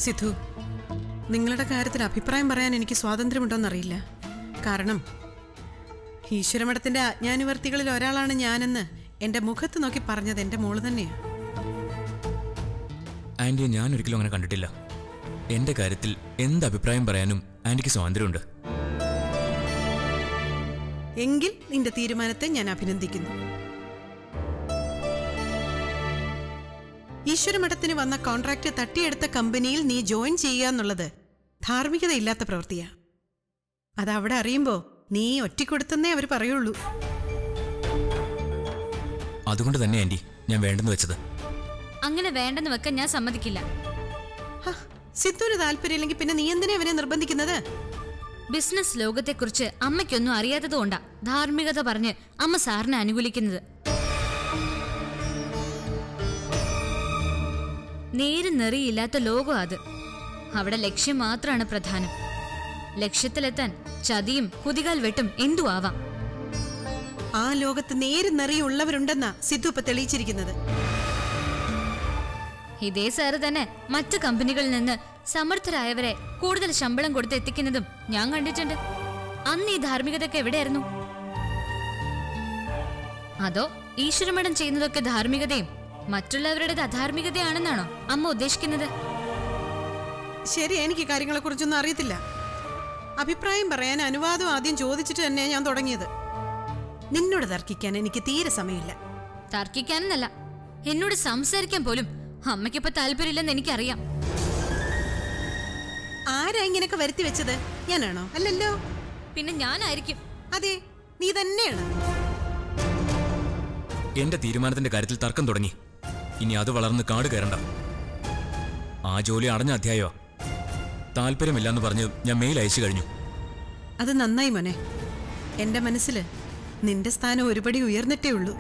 സിദ്ധു നിങ്ങളുടെ കാര്യത്തിൽ അഭിപ്രായം പറയാൻ എനിക്ക് സ്വാതന്ത്ര്യമുണ്ടോന്നറിയില്ല കാരണം ഈശ്വരമഠത്തിന്റെ അജ്ഞാനുവർത്തികളിൽ ഒരാളാണ് ഞാനെന്ന് എന്റെ മുഖത്ത് നോക്കി പറഞ്ഞത് എന്റെ മോള് തന്നെയാണ് ആന്റിയെ ഞാൻ ഒരിക്കലും അങ്ങനെ കണ്ടിട്ടില്ല എന്റെ കാര്യത്തിൽ എന്ത് അഭിപ്രായം പറയാനും ആന്റിക്ക് സ്വാതന്ത്ര്യമുണ്ട് എങ്കിൽ നിന്റെ തീരുമാനത്തെ ഞാൻ അഭിനന്ദിക്കുന്നു ഈശ്വരമഠത്തിന് വന്ന കോൺട്രാക്ട് തട്ടിയെടുത്ത കമ്പനിയിൽ നീ ജോയിൻ ചെയ്യുക എന്നുള്ളത് ധാർമ്മികതയില്ലാത്ത പ്രവൃത്തിയാ അതവിടെ അറിയുമ്പോ നീ ഒറ്റിക്കൊടുത്തെന്നേ അവർ പറയുള്ളൂ അതുകൊണ്ട് തന്നെ ആന്റി ഞാൻ വേണ്ടെന്ന് വെച്ചത് അങ്ങനെ വേണ്ടെന്ന് വെക്കാൻ ഞാൻ സമ്മതിക്കില്ല ഹ, സിദ്ധുവിന് താല്പര്യമില്ലെങ്കിൽ പിന്നെ നീ എന്തിനാ അവനെ നിർബന്ധിക്കുന്നത് ബിസിനസ് ലോകത്തെക്കുറിച്ച് അമ്മയ്ക്കൊന്നും അറിയാത്തതുകൊണ്ടാ ധാർമ്മികത പറഞ്ഞ് അമ്മ സാറിനെ അനുകൂലിക്കുന്നത് നേരും നെറിയില്ലാത്ത ലോകം അത് അവിടെ ലക്ഷ്യം മാത്രമാണ് പ്രധാനം ലക്ഷ്യത്തിലെത്താൻ ചതിയും കുതികാൽ വെട്ടും എന്തു ആവാം ആ ലോകത്ത് നേര് നിറയുള്ളവരുണ്ടെന്നാ സിദ്ധു ഇപ്പൊ തെളിയിച്ചിരിക്കുന്നത് ഇതേ സാറ് തന്നെ മറ്റു കമ്പനികളിൽ നിന്ന് സമർത്ഥരായവരെ കൂടുതൽ ശമ്പളം കൊടുത്ത് എത്തിക്കുന്നതും ഞാൻ കണ്ടിട്ടുണ്ട് അന്ന് ഈ ധാർമ്മികതയൊക്കെ എവിടെയായിരുന്നു അതോ ഈശ്വരമഠം ചെയ്യുന്നതൊക്കെ ധാർമ്മികതയും മറ്റുള്ളവരുടേത് അധാർമികതയാണെന്നാണോ അമ്മ ഉദ്ദേശിക്കുന്നത് ശരി എനിക്ക് കാര്യങ്ങളെ കുറിച്ചൊന്നും അറിയത്തില്ല അഭിപ്രായം പറയാൻ അനുവാദം ആദ്യം ചോദിച്ചിട്ട് തന്നെയാണ് ഞാൻ തുടങ്ങിയത് നിന്നോട് തർക്കിക്കാൻ എനിക്ക് തീരെ സമയമില്ല തർക്കിക്കാനെന്നല്ല എന്നോട് സംസാരിക്കാൻ പോലും അമ്മയ്ക്കിപ്പോ താല്പര്യമില്ലെന്ന് എനിക്കറിയാം ആരാ ഇങ്ങനെയൊക്കെ വരുത്തി വെച്ചത് ഞാനാണോ അല്ലല്ലോ പിന്നെ ഞാനായിരിക്കും അതെ നീ തന്നെയാണ് എന്റെ തീരുമാനത്തിന്റെ കാര്യത്തിൽ തർക്കം തുടങ്ങി ഇനി അത് വളർന്ന് കാട് കയറണ്ട ആ ജോലി അടഞ്ഞ അധ്യായമാ താല്പര്യമില്ലാന്ന് പറഞ്ഞ് ഞാൻ മെയിൽ അയച്ചു കഴിഞ്ഞു അത് നന്നായി മോനെ എന്റെ മനസ്സിൽ നിന്റെ സ്ഥാനം ഒരുപടി ഉയർന്നിട്ടേ ഉള്ളൂ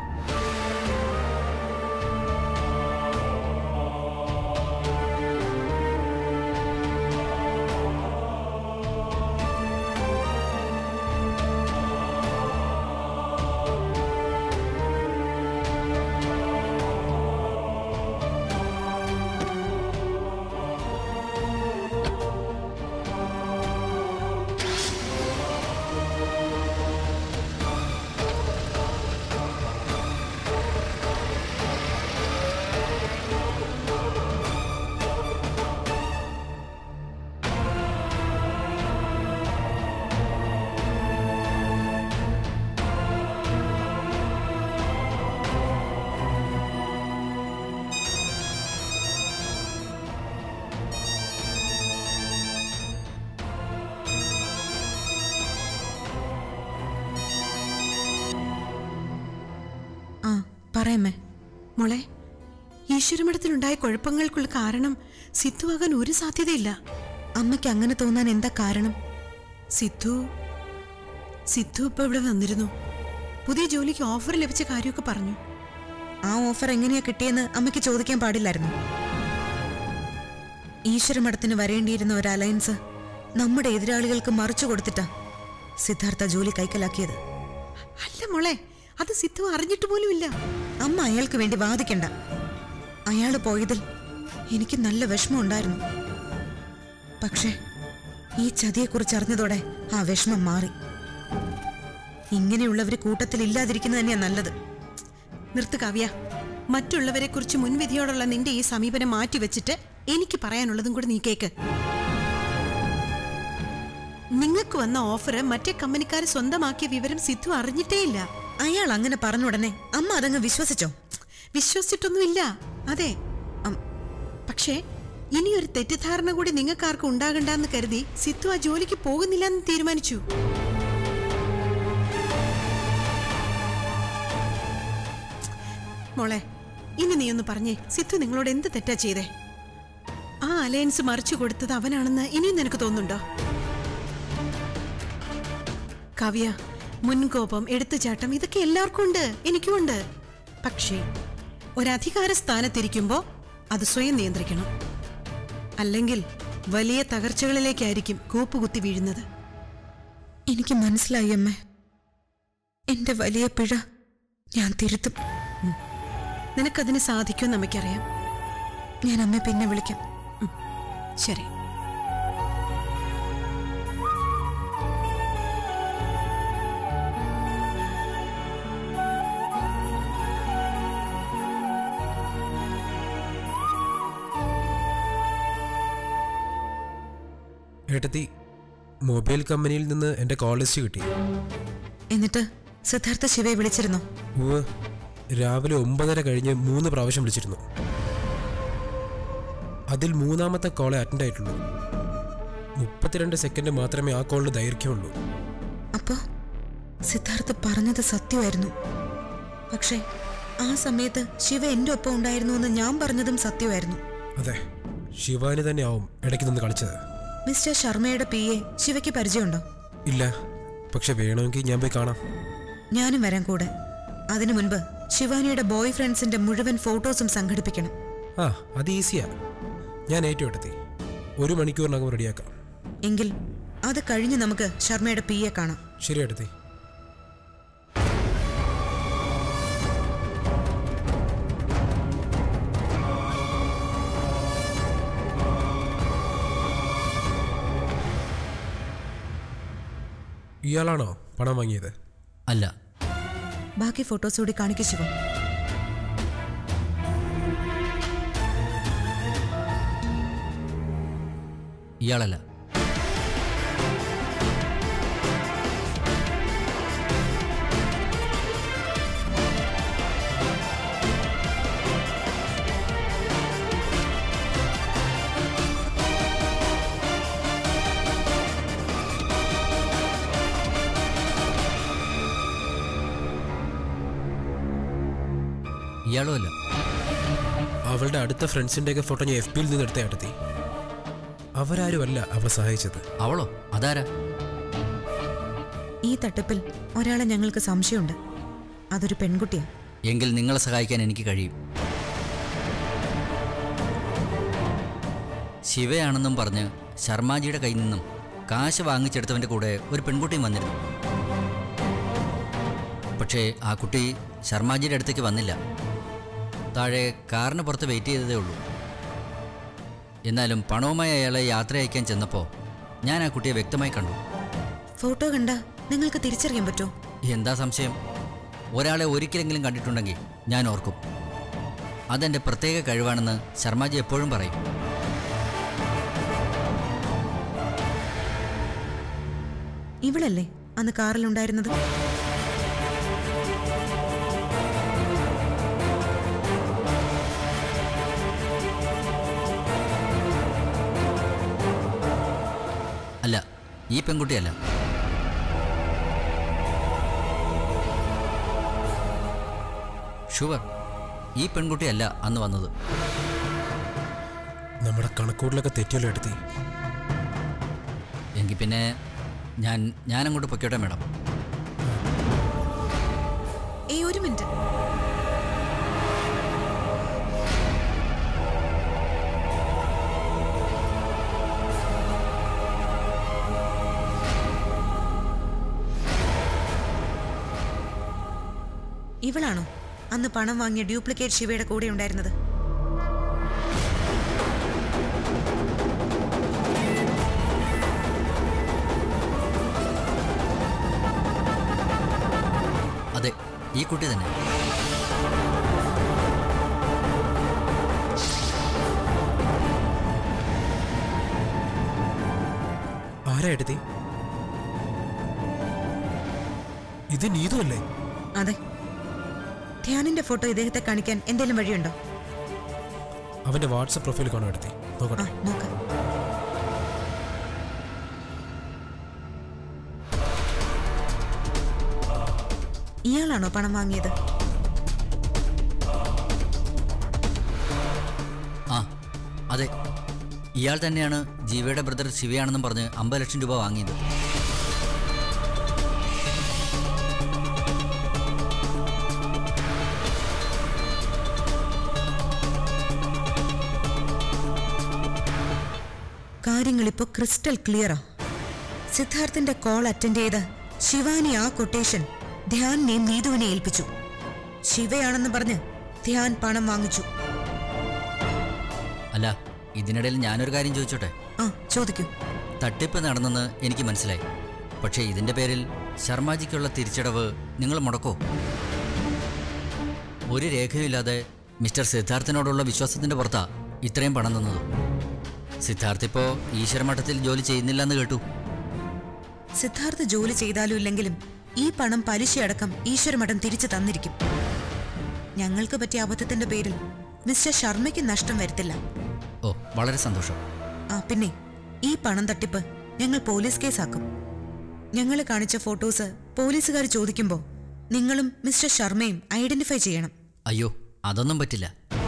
ആ പറയമ്മേ മോളെ ഈശ്വരമഠത്തിലുണ്ടായ കുഴപ്പങ്ങൾക്കുള്ള കാരണം സിദ്ധുവാകാൻ ഒരു സാധ്യതയില്ല അമ്മയ്ക്ക് അങ്ങനെ തോന്നാൻ എന്താ കാരണം സിദ്ധു സിദ്ധു ഇപ്പൊ ഇവിടെ വന്നിരുന്നു പുതിയ ജോലിക്ക് ഓഫർ ലഭിച്ച കാര്യമൊക്കെ പറഞ്ഞു ആ ഓഫർ എങ്ങനെയാ കിട്ടിയെന്ന് അമ്മയ്ക്ക് ചോദിക്കാൻ പാടില്ലായിരുന്നു ഈശ്വരമഠത്തിന് വരേണ്ടിയിരുന്ന ഒരു അലയൻസ് നമ്മുടെ എതിരാളികൾക്ക് മറിച്ചു കൊടുത്തിട്ടാ സിദ്ധാർത്ഥ ജോലി കൈക്കലാക്കിയത് അല്ല മോളെ അത് സിദ്ധു അറിഞ്ഞിട്ട് പോലുമില്ല അമ്മ അയാൾക്ക് വേണ്ടി വാദിക്കണ്ട അയാൾ പോയതിൽ എനിക്ക് നല്ല വിഷമമുണ്ടായിരുന്നു പക്ഷേ ഈ ചതിയെക്കുറിച്ച് അറിഞ്ഞതോടെ ആ വിഷമം മാറി ഇങ്ങനെയുള്ളവര് കൂട്ടത്തിൽ ഇല്ലാതിരിക്കുന്നത് തന്നെയാ നല്ലത് നിർത്ത് കാവ്യ മറ്റുള്ളവരെ കുറിച്ച് മുൻവിധിയോടുള്ള നിന്റെ ഈ സമീപനം മാറ്റിവെച്ചിട്ട് എനിക്ക് പറയാനുള്ളതും കൂടെ നീ കേക്ക് നിങ്ങൾക്ക് വന്ന ഓഫർ മറ്റേ കമ്പനിക്കാർ സ്വന്തമാക്കിയ വിവരം സിദ്ധു അറിഞ്ഞിട്ടേയില്ല അയാൾ അങ്ങനെ പറഞ്ഞ ഉടനെ അമ്മ അതങ്ങ് വിശ്വസിച്ചോ വിശ്വസിച്ചിട്ടൊന്നുമില്ല അതെ അം, പക്ഷേ ഇനി ഒരു തെറ്റിദ്ധാരണ കൂടി നിങ്ങൾക്കാർക്കും ഉണ്ടാകണ്ടെന്ന് കരുതി സിദ്ധു ആ ജോലിക്ക് പോകുന്നില്ല എന്ന് തീരുമാനിച്ചു മോളെ ഇനി നീ ഒന്ന് പറഞ്ഞേ സിദ്ധു നിങ്ങളോട് എന്ത് തെറ്റാ ചെയ്തേ ആ അലയൻസ് മറിച്ചു കൊടുത്തത് അവനാണെന്ന് ഇനിയും നിനക്ക് തോന്നുന്നുണ്ടോ കവ്യ മുൻകോപം എടുത്തുചാട്ടം ഇതൊക്കെ എല്ലാവർക്കും ഉണ്ട് എനിക്കും ഉണ്ട് പക്ഷേ ഒരധികാര സ്ഥാനത്തിരിക്കുമ്പോൾ അത് സ്വയം നിയന്ത്രിക്കണം അല്ലെങ്കിൽ വലിയ തകർച്ചകളിലേക്കായിരിക്കും കൂപ്പുകുത്തി വീഴുന്നത് എനിക്ക് മനസ്സിലായി അമ്മേ എന്റെ വലിയ പിഴ ഞാൻ തിരുത്തും നിനക്കതിന് സാധിക്കുമെന്ന് നമുക്കറിയാം ഞാൻ അമ്മയെ പിന്നെ വിളിക്കാം ശരി ഏട്ടത്തി മൊബൈൽ കമ്പനിയിൽ നിന്ന് എൻ്റെ കോൾ ലിസ്റ്റ് കിട്ടി എന്നിട്ട് സിദ്ധാർത്ഥ ശിവയെ വിളിച്ചിരുന്നോ ഉവ് രാവിലെ ഒമ്പതര കഴിഞ്ഞ് മൂന്ന് പ്രാവശ്യം വിളിച്ചിരുന്നു അതിൽ മൂന്നാമത്തെ കോളെ അറ്റൻഡ് ആയിട്ടുള്ളൂ മുപ്പത്തിരണ്ട് സെക്കൻഡ് മാത്രമേ ആ കോളിന് ദൈർഘ്യമുള്ളൂ അപ്പോ സിദ്ധാർത്ഥ പറഞ്ഞത് സത്യമായിരുന്നു പക്ഷേ ആ സമയത്ത് ശിവ എന്റെ ഒപ്പം ഉണ്ടായിരുന്നു എന്ന് ഞാൻ പറഞ്ഞതും സത്യമായിരുന്നു അതെ ശിവാനി തന്നെ ആവും ഇടയ്ക്ക് നിന്ന് കളിച്ചത് മിസ്റ്റർ ശർമ്മയുടെ പി എ ശിവയ്ക്ക് പരിചയമുണ്ടോ ഇല്ല പക്ഷെ വേണമെങ്കിൽ ഞാൻ പോയി കാണാം ഞാനും വരാൻ കൂടെ അതിനു മുൻപ് ശിവാനിയുടെ ബോയ് ഫ്രണ്ട്സിന്റെ മുഴുവൻ ഫോട്ടോസും സംഘടിപ്പിക്കണം ആ അത് ഈസിയാ ഞാൻ ഏറ്റവും എടുത്തി ഒരു മണിക്കൂറിനകം റെഡിയാക്കാം എങ്കിൽ അത് കഴിഞ്ഞ് നമുക്ക് ശർമ്മയുടെ പി എ കാണാം ശരി എടുത്തി ഇയാളാണോ പണം വാങ്ങിയത് അല്ല ബാക്കി ഫോട്ടോസ് കൂടി കാണിക്കു ശിവ ഇയാളല്ല ഇയാളും അല്ല അവളുടെ അടുത്ത ഫ്രണ്ട്സിൻ്റെയൊക്കെ ഫോട്ടോ ഞാൻ എഫ് ബിയിൽ നിന്ന് എടുത്ത അടുത്തി അവരാരുമല്ല അവളെ സഹായിച്ചത് അവളോ അതാരാ ഈ തട്ടിപ്പിൽ ഒരാളെ ഞങ്ങൾക്ക് സംശയമുണ്ട് അതൊരു പെൺകുട്ടിയാണ് എങ്കിൽ നിങ്ങളെ സഹായിക്കാൻ എനിക്ക് കഴിയും ശിവയാണെന്നും പറഞ്ഞ് ശർമാജിയുടെ കയ്യിൽ നിന്നും കാശ് വാങ്ങിച്ചെടുത്തവൻ്റെ കൂടെ ഒരു പെൺകുട്ടിയും വന്നിരുന്നു പക്ഷേ ആ കുട്ടി ശർമാജിയുടെ അടുത്തേക്ക് വന്നില്ല താഴെ കാറിന് പുറത്ത് വെയിറ്റ് ചെയ്തതേ ഉള്ളൂ എന്നാലും പണവുമായി അയാളെ യാത്ര അയക്കാൻ ചെന്നപ്പോൾ ഞാൻ ആ കുട്ടിയെ വ്യക്തമായി കണ്ടു ഫോട്ടോ കണ്ട നിങ്ങൾക്ക് തിരിച്ചറിയാൻ പറ്റുമോ എന്താ സംശയം ഒരാളെ ഒരിക്കലെങ്കിലും കണ്ടിട്ടുണ്ടെങ്കിൽ ഞാൻ ഓർക്കും അതെൻ്റെ പ്രത്യേക കഴിവാണെന്ന് ശർമാജി എപ്പോഴും പറയും ഇവളല്ലേ അന്ന് കാറിലുണ്ടായിരുന്നത് അല്ല ഈ പെൺകുട്ടിയല്ല ഷുവർ ഈ പെൺകുട്ടിയല്ല അന്ന് വന്നത് നമ്മുടെ കണക്കൂട്ടിലൊക്കെ തെറ്റിയല്ലോ എടുത്തി എങ്കിൽ പിന്നെ ഞാൻ ഞാൻ അങ്ങോട്ട് പൊയ്ക്കോട്ടെ മാഡം ഏയ് ഒരു മിനിറ്റ് ഇവളാണോ അന്ന് പണം വാങ്ങിയ ഡ്യൂപ്ലിക്കേറ്റ് ശിവയുടെ കൂടെ ഉണ്ടായിരുന്നത് അതെ ഈ കുട്ടി തന്നെ ആരാ എടുത്തി ഇത് നീതു അല്ലേ അതെ ധ്യാനിന്റെ ഫോട്ടോ ഇദ്ദേഹത്തെ കാണിക്കാൻ എന്തെങ്കിലും വഴിയുണ്ടോ അവന്റെ വാട്സപ്പ് പ്രൊഫൈൽ കാണും എടുത്തി ആ നോക്കട്ടെ നോക്കാം ഇയാളാണോ പണം വാങ്ങിയത് ആ അതെ ഇയാൾ തന്നെയാണ് ജീവയുടെ ബ്രദർ ശിവയാണെന്നും പറഞ്ഞ് അമ്പത് ലക്ഷം രൂപ വാങ്ങിയത് കാര്യങ്ങൾ ഇപ്പോൾ ക്രിസ്റ്റൽ ക്ലിയറാ സിദ്ധാർത്ഥിന്റെ കോൾ അറ്റൻഡ് ചെയ്ത് ശിവാനി ആ കൊട്ടേഷൻ ധ്യാനിനെ നീതുവിനെ ഏൽപ്പിച്ചു ശിവയാണെന്ന് പറഞ്ഞ് ധ്യാൻ പണം വാങ്ങിച്ചു അല്ല ഇതിനിടയിൽ ഞാനൊരു കാര്യം ചോദിച്ചോട്ടെ ആ ചോദിക്കൂ തട്ടിപ്പ് നടന്നെന്ന് എനിക്ക് മനസ്സിലായി പക്ഷേ ഇതിന്റെ പേരിൽ ശർമാജിക്കുള്ള തിരിച്ചടവ് നിങ്ങൾ മുടക്കോ ഒരു രേഖയുമില്ലാതെ മിസ്റ്റർ സിദ്ധാർത്ഥിനോടുള്ള വിശ്വാസത്തിന്റെ പുറത്താ ഇത്രയും പണം തന്നത് സിദ്ധാർത്ഥ് ഇപ്പോ ഈശ്വരമഠത്തിൽ ജോലി ചെയ്യുന്നില്ല എന്ന് കേട്ടു സിദ്ധാർത്ഥ് ജോലി ചെയ്താലും ഇല്ലെങ്കിലും ഈ പണം പലിശയടക്കം ഈശ്വരമഠം തിരിച്ചു തന്നിരിക്കും ഞങ്ങൾക്ക് പറ്റിയ അബദ്ധത്തിന്റെ പേരിൽ മിസ്റ്റർ ശർമ്മയ്ക്ക് നഷ്ടം വരുത്തില്ല ഓ വളരെ സന്തോഷം ആ പിന്നെ ഈ പണം തട്ടിപ്പ് ഞങ്ങൾ പോലീസ് കേസാക്കും ഞങ്ങൾ കാണിച്ച ഫോട്ടോസ് പോലീസുകാർ ചോദിക്കുമ്പോൾ നിങ്ങളും മിസ്റ്റർ ശർമ്മയും ഐഡന്റിഫൈ ചെയ്യണം അയ്യോ അതൊന്നും പറ്റില്ല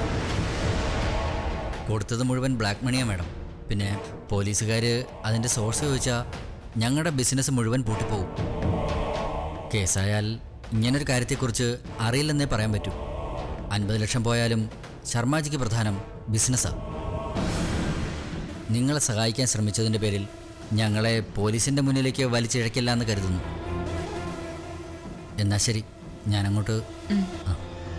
കൊടുത്തത് മുഴുവൻ ബ്ലാക്ക് മണിയാ മാഡം പിന്നെ പോലീസുകാർ അതിൻ്റെ സോഴ്സ് ചോദിച്ചാൽ ഞങ്ങളുടെ ബിസിനസ് മുഴുവൻ പൂട്ടിപ്പോവും കേസായാൽ ഇങ്ങനൊരു കാര്യത്തെക്കുറിച്ച് അറിയില്ലെന്നേ പറയാൻ പറ്റൂ അൻപത് ലക്ഷം പോയാലും ശർമാജിക്ക് പ്രധാനം ബിസിനസ്സാണ് നിങ്ങളെ സഹായിക്കാൻ ശ്രമിച്ചതിൻ്റെ പേരിൽ ഞങ്ങളെ പോലീസിൻ്റെ മുന്നിലേക്ക് വലിച്ചിഴക്കില്ല എന്ന് കരുതുന്നു എന്നാ ശരി ഞാനങ്ങോട്ട് ആ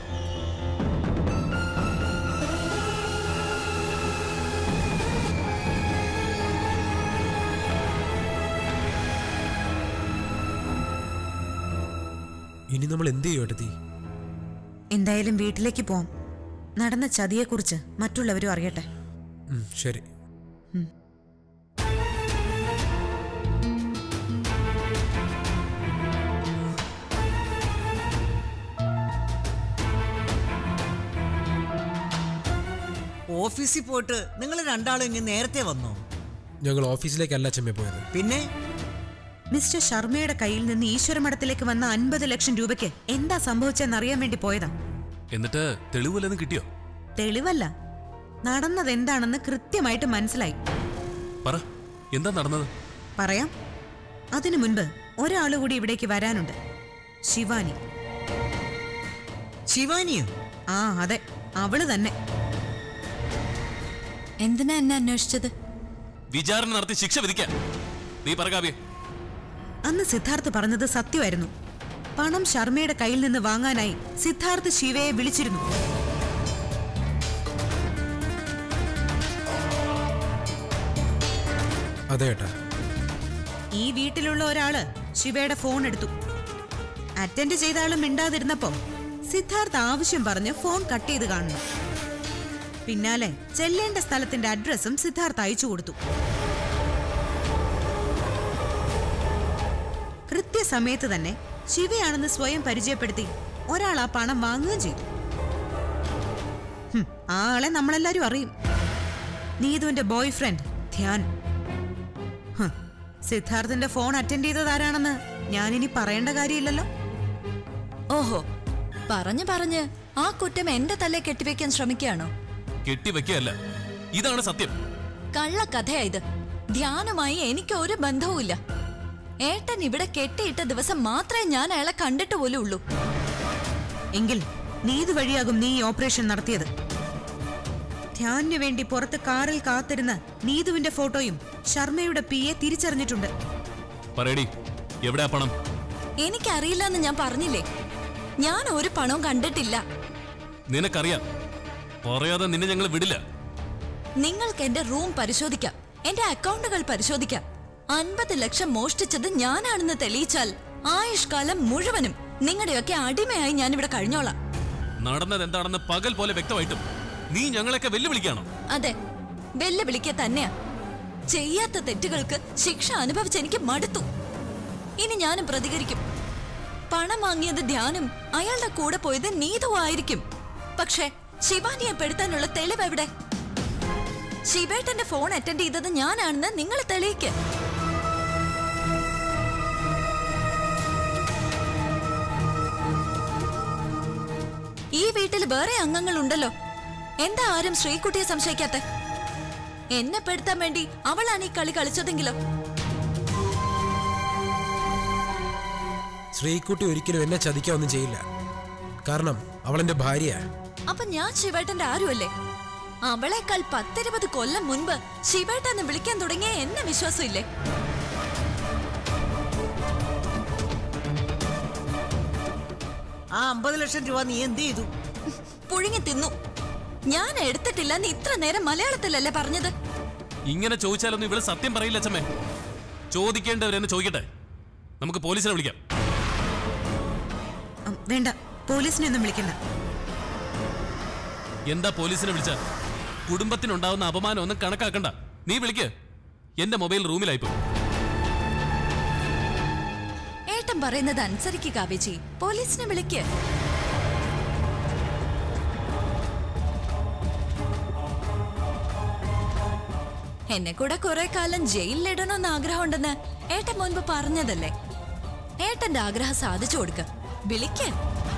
ഇനി നമ്മൾ എന്ത് ചെയ്യും ഏട്ടത്തി എന്തായാലും വീട്ടിലേക്ക് പോവാം നടന്ന ചതിയെക്കുറിച്ച് മറ്റുള്ളവരും അറിയട്ടെ ഉം, ശരി ഓഫീസിൽ പോയിട്ട് നിങ്ങൾ രണ്ടാളും ഇങ്ങ് നേരത്തെ വന്നോ ഞങ്ങൾ ഓഫീസിലേക്കല്ല ചെമ്മ പോയത് പിന്നെ മിസ്റ്റർ ശർമ്മയുടെ കയ്യിൽ നിന്ന് ഈശ്വരമഠത്തിലേക്ക് വന്ന അൻപത് ലക്ഷം രൂപയ്ക്ക് എന്താ സംഭവിച്ചെന്ന് അറിയാൻ വേണ്ടി പോയതാ എന്നിട്ട് തെളിവ് വല്ലതും കിട്ടിയോ തെളിവല്ല നടന്നത് എന്താണെന്ന് കൃത്യമായിട്ട് മനസ്സിലായി പറ എന്താ നടന്നത് പറയാം അതിനു മുൻപ് ഒരാൾ കൂടി ഇവിടേക്ക് വരാനുണ്ട് ശിവാനി ശിവാനിയോ ആ അതെ അവള് തന്നെ എന്തിനാ എന്നെ അന്വേഷിച്ചത് വിചാരണ നടത്തി ശിക്ഷ വിധിക്കാൻ നീ പറ കാവ്യ അന്ന് സിദ്ധാർത്ഥ് പറഞ്ഞത് സത്യമായിരുന്നു പണം ശർമ്മയുടെ കയ്യിൽ നിന്ന് വാങ്ങാനായി സിദ്ധാർത്ഥ് ശിവയെ വിളിച്ചിരുന്നു അതെ ഏട്ടാ ഈ വീട്ടിലുള്ള ഒരാള് ശിവയുടെ ഫോൺ എടുത്തു അറ്റൻഡ് ചെയ്ത ആള് മിണ്ടാതിരുന്നപ്പോ സിദ്ധാർത്ഥ് ആവശ്യം പറഞ്ഞ് ഫോൺ കട്ട് ചെയ്ത് കാണുന്നു പിന്നാലെ ചെല്ലേണ്ട സ്ഥലത്തിന്റെ അഡ്രസ്സും സിദ്ധാർത്ഥ് അയച്ചു കൊടുത്തു കൃത്യസമയത്ത് തന്നെ ശിവയാണെന്ന് സ്വയം പരിചയപ്പെടുത്തി ഒരാൾ ആ പണം വാങ്ങുകയും ചെയ്തു ഹും, ആ ആളെ നമ്മളെല്ലാരും അറിയും നീതുവിന്റെ ബോയ് ഫ്രണ്ട് ധ്യാൻ ഹ്, സിദ്ധാർത്ഥിന്റെ ഫോൺ അറ്റൻഡ് ചെയ്തത് ആരാണെന്ന് ഞാനിനി പറയേണ്ട കാര്യമില്ലല്ലോ ഓഹോ പറഞ്ഞു പറഞ്ഞ് ആ കുറ്റം എന്റെ തലേ കെട്ടിവെക്കാൻ ശ്രമിക്കുകയാണോ കെട്ടിവെക്കുകയല്ല ഇതാണ് സത്യം കള്ളക്കഥയാ ഇത് ധ്യാനമായി എനിക്ക് ഒരു ബന്ധവുമില്ല ഏട്ടൻ ഇവിടെ കെട്ടിയിട്ട ദിവസം മാത്രമേ ഞാൻ അയാളെ കണ്ടിട്ട് പോലും ഉള്ളൂ എങ്കിൽ നീതു വഴിയാകും നീ ഈ ഓപ്പറേഷൻ നടത്തിയത് ധ്യാനിനു വേണ്ടി പുറത്ത് കാറിൽ കാത്തിരുന്ന നീതുവിന്റെ ഫോട്ടോയും ശർമ്മയുടെ പി എ തിരിച്ചറിഞ്ഞിട്ടുണ്ട് പറയടി എവിടെയാ പണം എനിക്കറിയില്ല എന്ന് ഞാൻ പറഞ്ഞില്ലേ ഞാൻ ഒരു പണവും കണ്ടിട്ടില്ല നിനക്കറിയാം പറയാതെ നിന്നെ ഞങ്ങൾ വിടില്ല നിങ്ങൾക്ക് എന്റെ റൂം പരിശോധിക്കാം എന്റെ അക്കൗണ്ടുകൾ പരിശോധിക്കാം അൻപത് ലക്ഷം മോഷ്ടിച്ചത് ഞാനാണെന്ന് തെളിയിച്ചാൽ ആയുഷ്കാലം മുഴുവനും നിങ്ങളുടെയൊക്കെ അടിമയായി ഞാൻ ഇവിടെ കഴിഞ്ഞോളാം നടന്നത് എന്താണെന്ന് പകൽ പോലെ വ്യക്തമായിട്ടും നീ ഞങ്ങളെയൊക്കെ വെല്ലുവിളിക്കാണോ അതെ വെല്ലുവിളിക്കുക തന്നെയാ ചെയ്യാത്ത തെറ്റുകൾക്ക് ശിക്ഷ അനുഭവിച്ച് എനിക്ക് മടുത്തു ഇനി ഞാനും പ്രതികരിക്കും പണം വാങ്ങിയത് ധ്യാനം അയാളുടെ കൂടെ പോയത് നീതുവായിരിക്കും പക്ഷേ ശിവാനിയെ പെടുത്താനുള്ള തെളിവ് എവിടെ ശിവേട്ടന്റെ ഫോൺ അറ്റൻഡ് ചെയ്തത് ഞാനാണെന്ന് നിങ്ങൾ തെളിയിക്ക് ഈ വീട്ടിൽ വേറെ അംഗങ്ങളുണ്ടല്ലോ എന്താ ആരും ശ്രീകുട്ടിയെ സംശയിക്കാത്ത എന്നെ പെടുത്താൻ വേണ്ടി അവളാണ് ഈ കളി കളിച്ചതെങ്കിലോ ശ്രീകുട്ടി ഒരിക്കലും എന്നെ ചതിക്കാൻ ഒന്നും ചെയ്യില്ല കാരണം അവളെന്റെ ഭാര്യയാ അപ്പൊ ഞാൻ ശിവേട്ടന്റെ ആരുമല്ലേ അവളെക്കാൾ പത്തിരുപത് കൊല്ലം മുൻപ് ശിവേട്ടെന്ന് വിളിക്കാൻ തുടങ്ങിയ എന്നെ വിശ്വാസമില്ലേ ആ അമ്പത് ലക്ഷം രൂപ നീ എന്ത് ചെയ്തു പുഴുങ്ങി തിന്നു ഞാൻ എടുത്തിട്ടില്ല എന്ന് ഇത്ര നേരം മലയാളത്തിലല്ലേ പറഞ്ഞത് ഇങ്ങനെ ചോദിച്ചാലൊന്നും ഇവിടെ സത്യം പറയില്ല അച്ഛമ്മേ ചോദിക്കേണ്ടവരെന്നെ ചോദിക്കട്ടെ നമുക്ക് പോലീസിനെ വിളിക്കാം ഉം, വേണ്ട പോലീസിനെ ഒന്നും വിളിക്കണ്ട എന്താ പോലീസിനെ വിളിച്ച കുടുംബത്തിനുണ്ടാവുന്ന അപമാനം ഒന്നും കണക്കാക്കണ്ട നീ വിളിക്ക് എന്റെ മൊബൈൽ റൂമിലായിപ്പോ ഏട്ടൻ പറയുന്നത് അനുസരിക്കുക കാവേജി പോലീസിനെ വിളിക്ക് എന്നെ കൂടെ കുറെ കാലം ജയിലിലിടണമെന്ന് ആഗ്രഹമുണ്ടെന്ന് ഏട്ടൻ മുൻപ് പറഞ്ഞതല്ലേ ഏട്ടന്റെ ആഗ്രഹം സാധിച്ചു കൊടുക്ക വിളിക്ക്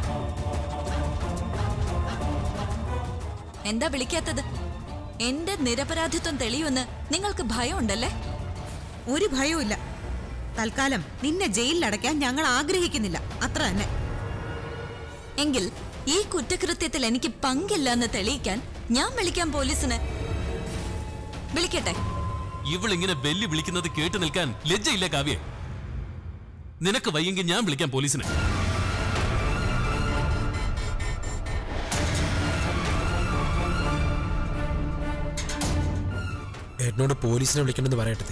എന്താ വിളിക്കാത്തത് എന്റെ നിരപരാധിത്വം തെളിയുമെന്ന് നിങ്ങൾക്ക് ഭയമുണ്ടല്ലേ ഒരു ഭയവും ഇല്ല തൽക്കാലം നിന്നെ ജയിലിലടയ്ക്കാൻ ഞങ്ങൾ ആഗ്രഹിക്കുന്നില്ല അത്ര തന്നെ എങ്കിൽ ഈ കുറ്റകൃത്യത്തിൽ എനിക്ക് പങ്കില്ല എന്ന് തെളിയിക്കാൻ ഞാൻ വിളിക്കാം പോലീസിന് വിളിക്കട്ടെ ഇവളിങ്ങനെ വെല്ലു വിളിക്കുന്നത് കേട്ടു നിൽക്കാൻ ലജ്ജയില്ല കാവ്യെ നിനക്ക് വയ്യെങ്കിൽ ഞാൻ വിളിക്കാം പോലീസിനെ ഏട്ടനോട് പോലീസിനെ വിളിക്കണമെന്ന് പറയട്ടെ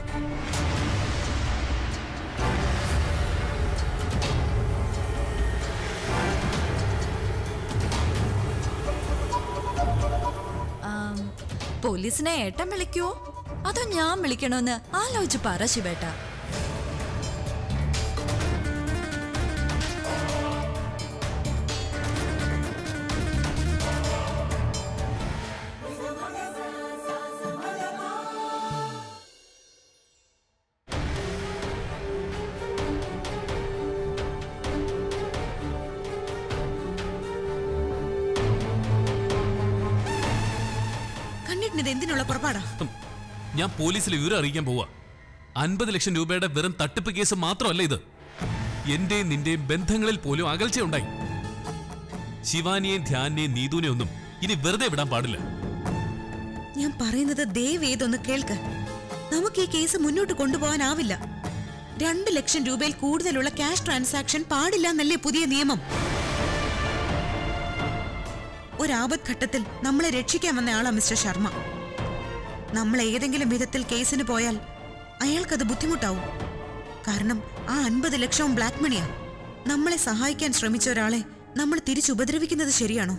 ആം, പോലീസിനെ ഏട്ടൻ വിളിക്കുവോ അതോ ഞാൻ വിളിക്കണോന്ന് ആലോചിച്ച് പറ ശിവേട്ട കണ്ടിട്ടിത് എന്തിനുള്ള പുറപ്പാടാ ഹും, ഞാൻ പോലീസിൽ വിവരം അറിയിക്കാൻ പോവാ അൻപത് ലക്ഷം രൂപയുടെ വെറും തട്ടിപ്പ് കേസ് മാത്രമല്ല ഇത് എന്റെയും നിന്റെയും ബന്ധങ്ങളിൽ പോലും അകൽച്ചയുണ്ടായി ശിവാനിയെയും ധ്യാനിനെയും നീതുവിനെയും ഒന്നും ഇനി വെറുതെ വിടാൻ പാടില്ല ഞാൻ പറയുന്നത് ദയവ് ഏതൊന്ന് കേൾക്ക് നമുക്ക് ഈ കേസ് മുന്നോട്ട് കൊണ്ടുപോകാനാവില്ല രണ്ട് ലക്ഷം രൂപയിൽ കൂടുതലുള്ള ക്യാഷ് ട്രാൻസാക്ഷൻ പാടില്ല എന്നല്ലേ പുതിയ നിയമം ഒരാപത് ഘട്ടത്തിൽ നമ്മളെ രക്ഷിക്കാൻ വന്ന ആളാ മിസ്റ്റർ ശർമ്മ നമ്മൾ ഏതെങ്കിലും വിധത്തിൽ കേസിന് പോയാൽ അയാൾക്കത് ബുദ്ധിമുട്ടാവും കാരണം ആ അൻപത് ലക്ഷവും ബ്ലാക്ക് മണിയാ നമ്മളെ സഹായിക്കാൻ ശ്രമിച്ച ഒരാളെ നമ്മൾ തിരിച്ചുപദ്രവിക്കുന്നത് ശരിയാണോ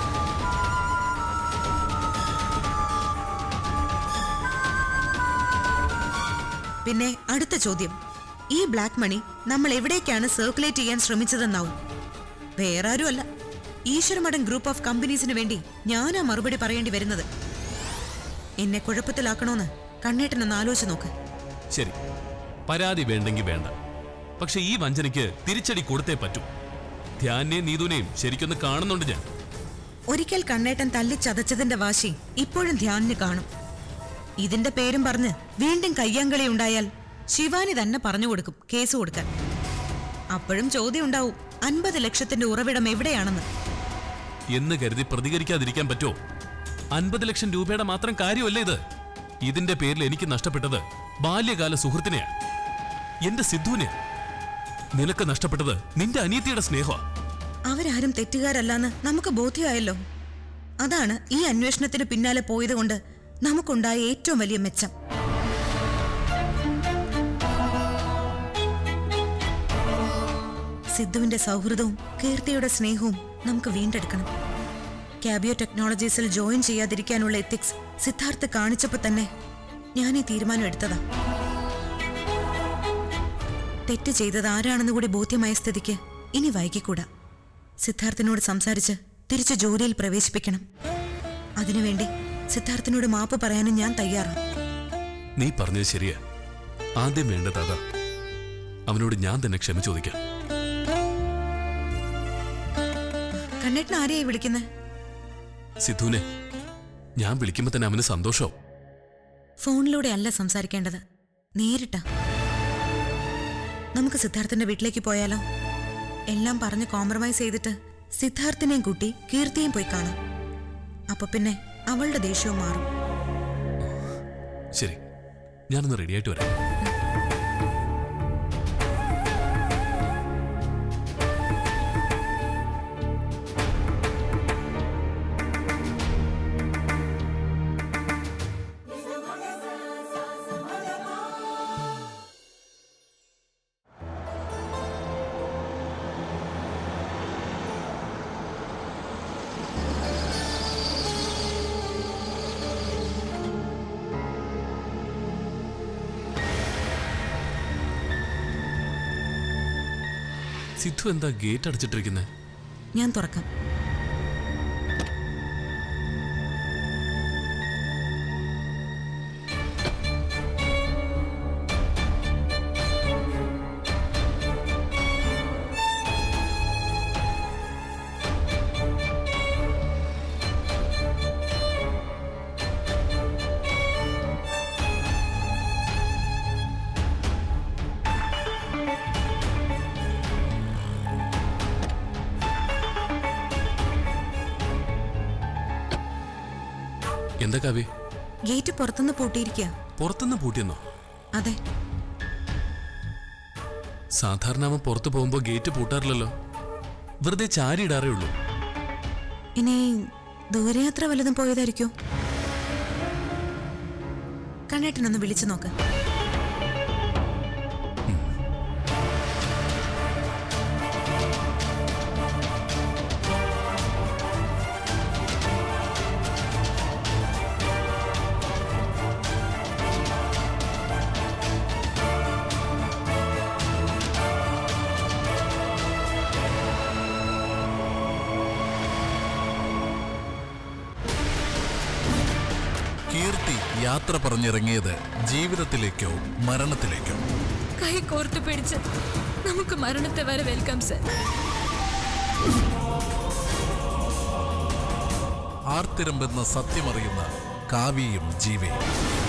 പിന്നെ അടുത്ത ചോദ്യം ഈ ബ്ലാക്ക് മണി നമ്മൾ എവിടേക്കാണ് സർക്കുലേറ്റ് ചെയ്യാൻ ശ്രമിച്ചതെന്നാവും വേറെ ആരുമല്ല ഈശ്വരമഠം ഗ്രൂപ്പ് ഓഫ് കമ്പനീസിന് വേണ്ടി ഞാനാ മറുപടി പറയേണ്ടി വരുന്നത് എന്നെ കുഴപ്പത്തിലാക്കണോന്ന് കണ്ണേട്ടനൊന്ന് ആലോചിച്ച് നോക്ക് ശരി പരാതി വേണ്ടെങ്കിൽ വേണ്ട പക്ഷെ ഈ വഞ്ചനയ്ക്ക് തിരിച്ചടി കൊടുത്തേ പറ്റൂ ധ്യാനെയും നീതുവിനെയും ശരിക്കൊന്ന് കാണുന്നുണ്ട് ഞാൻ ഒരിക്കൽ കണ്ണേട്ടൻ തല്ലിച്ചതച്ചതിന്റെ വാശി ഇപ്പോഴും ധ്യാനിന് കാണും ഇതിന്റെ പേരും പറഞ്ഞ് വീണ്ടും കയ്യാങ്കളി ഉണ്ടായാൽ ശിവാനി തന്നെ പറഞ്ഞു കൊടുക്കും കേസ് കൊടുക്കാൻ അപ്പോഴും ചോദ്യം ഉണ്ടാവും അൻപത് ലക്ഷത്തിന്റെ ഉറവിടം എവിടെയാണെന്ന് എന്ന് കരുതി പ്രതികരിക്കാതിരിക്കാൻ പറ്റുമോ അൻപത് ലക്ഷം രൂപയുടെ മാത്രം കാര്യമല്ല ഇത് ഇതിന്റെ പേരിൽ എനിക്ക് നഷ്ടപ്പെട്ടത് ബാല്യകാല സുഹൃത്തിനെയാ എന്റെ സിദ്ധുവിനെ നിനക്ക് നഷ്ടപ്പെട്ടത് നിന്റെ അനിയത്തിയുടെ സ്നേഹമാണ് അവരാരും തെറ്റുകാരല്ലാന്ന് നമുക്ക് ബോധ്യമായല്ലോ അതാണ് ഈ അന്വേഷണത്തിന് പിന്നാലെ പോയതുകൊണ്ട് നമുക്കുണ്ടായ ഏറ്റവും വലിയ മെച്ചം സിദ്ധുവിന്റെ സൗഹൃദവും കീർത്തിയുടെ സ്നേഹവും നമുക്ക് വീണ്ടെടുക്കണം ക്യാബിയോ ടെക്നോളജീസിൽ ജോയിൻ ചെയ്യാതിരിക്കാനുള്ള എത്തിക്സ് സിദ്ധാർത്ഥ് കാണിച്ചപ്പോൾ തന്നെ ഞാൻ ഈ തീരുമാനം എടുത്തതാ തെറ്റ് ചെയ്തത് ആരാണെന്ന് കൂടി ബോധ്യമായ സ്ഥിതിക്ക് ഇനി വൈകിക്കൂടാ സിദ്ധാർത്ഥിനോട് സംസാരിച്ച് തിരിച്ച് ജോലിയിൽ പ്രവേശിപ്പിക്കണം അതിനുവേണ്ടി സിദ്ധാർത്ഥിനോട് മാപ്പ് പറയാനും ഞാൻ തയ്യാറാണ് നീ പറഞ്ഞത് ശരിയാ ആദ്യം വേണ്ടത് അതാ അവനോട് ഞാൻ തന്നെ ക്ഷമ ചോദിക്കാം കണ്ണേട്ടൻ ആരെയായി വിളിക്കുന്നത് സിദ്ധുവിനെ ഞാൻ വിളിക്കുമ്പോ തന്നെ അവന് സന്തോഷവും ഫോണിലൂടെ അല്ല സംസാരിക്കേണ്ടത് നേരിട്ടാ നമുക്ക് സിദ്ധാർത്ഥിന്റെ വീട്ടിലേക്ക് പോയാലോ എല്ലാം പറഞ്ഞ് കോംപ്രമൈസ് ചെയ്തിട്ട് സിദ്ധാർത്ഥിനെയും കൂട്ടി കീർത്തിയും പോയി കാണാം അപ്പൊ പിന്നെ അവളുടെ ദേഷ്യവും മാറും ശരി ഞാനൊന്ന് റെഡിയായിട്ട് വരാം സിദ്ധു എന്താ ഗേറ്റ് അടച്ചിട്ടിരിക്കുന്നത് ഞാൻ തുറക്കാം എന്താ കാവ്യ ഗേറ്റ് പുറത്തുനിന്ന് പൂട്ടിയിരിക്കുക പുറത്തുനിന്ന് പൂട്ടിയെന്നോ അതെ സാധാരണ അവൻ പുറത്തു പോകുമ്പോ ഗേറ്റ് പൂട്ടാറില്ലല്ലോ വെറുതെ ചാരി ഇടാറേ ഉള്ളൂ ഇനി ദൂരയാത്ര വല്ലതും പോയതായിരിക്കോ കണ്ണേട്ടനൊന്ന് വിളിച്ചു നോക്ക് കീർത്തി യാത്ര പറഞ്ഞിറങ്ങിയത് ജീവിതത്തിലേക്കോ മരണത്തിലേക്കോ കൈ കോർത്ത് പിടിച്ച് നമുക്ക് മരണത്തെ വരെ വെൽക്കം സർ ആർത്തിരമ്പെന്ന സത്യമറിയുന്ന കാവ്യയും ജീവയും